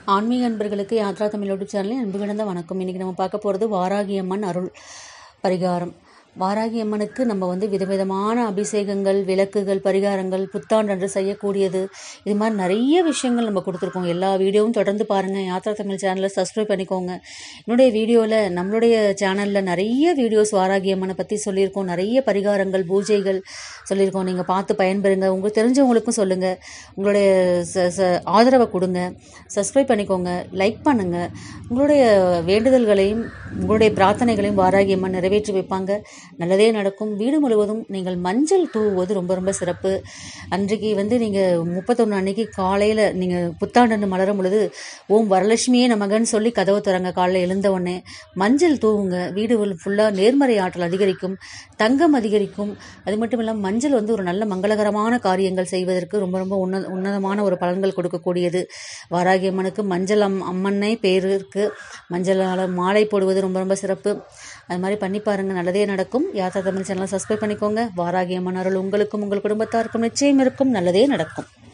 ஆன்மீக அன்பர்களுக்கு யாத்ரா தமிழ் யூடியூப் சேனலில் அன்பு கிடந்த வணக்கம் இன்றைக்கி நம்ம பார்க்க போகிறது வாராகி அம்மன் அருள் பரிகாரம் வாராகி அம்மனுக்கு நம்ம வந்து விதவிதமான அபிஷேகங்கள் விளக்குகள் பரிகாரங்கள் புத்தாண்டன்று செய்யக்கூடியது இது மாதிரி நிறைய விஷயங்கள் நம்ம கொடுத்துருக்கோம் எல்லா வீடியோவும் தொடர்ந்து பாருங்கள் யாத்ரா தமிழ் சேனலை சப்ஸ்கிரைப் பண்ணிக்கோங்க என்னுடைய வீடியோவில் நம்மளுடைய சேனலில் நிறைய வீடியோஸ் வாராகி அம்மனை பற்றி சொல்லியிருக்கோம் நிறைய பரிகாரங்கள் பூஜைகள் சொல்லியிருக்கோம் நீங்கள் பார்த்து பயன்பெறுங்க உங்களுக்கு தெரிஞ்சவங்களுக்கும் சொல்லுங்கள் உங்களுடைய ச ச ஆதரவை கொடுங்க சப்ஸ்கிரைப் பண்ணிக்கோங்க லைக் பண்ணுங்கள் உங்களுடைய வேண்டுதல்களையும் உங்களுடைய பிரார்த்தனைகளையும் வாராகி அம்மன் நிறைவேற்றி வைப்பாங்க நல்லதே நடக்கும் வீடு முழுவதும் நீங்கள் மஞ்சள் தூவுவது ரொம்ப ரொம்ப சிறப்பு அன்றைக்கு வந்து நீங்கள் முப்பத்தொன்று அன்னைக்கு காலையில் நீங்கள் புத்தாண்டு மலரும் பொழுது ஓம் வரலட்சுமியே நமகன்னு சொல்லி கதவை திறங்க காலையில் எழுந்த உடனே மஞ்சள் தூவுங்க வீடு ஃபுல்லாக நேர்மறை ஆற்றல் அதிகரிக்கும் தங்கம் அதிகரிக்கும் அது மட்டும் இல்லாமல் மஞ்சள் வந்து ஒரு நல்ல மங்களகரமான காரியங்கள் செய்வதற்கு ரொம்ப ரொம்ப உன்ன உன்னதமான ஒரு பலன்கள் கொடுக்கக்கூடியது வாராகி அம்மனுக்கு மஞ்சள் அம் அம்மனே பேர் இருக்குது மஞ்சளால் மாலை போடுவது ரொம்ப ரொம்ப சிறப்பு அது மாதிரி பண்ணி பாருங்கள் நல்லதே நடக்கும் யாத்ரா தமிழ் சேனலை சப்ஸ்கிரைப் பண்ணிக்கோங்க வாராகி அம்மன் அருள் உங்களுக்கும் உங்கள் குடும்பத்தாருக்கும் நிச்சயம் இருக்கும் நல்லதே நடக்கும்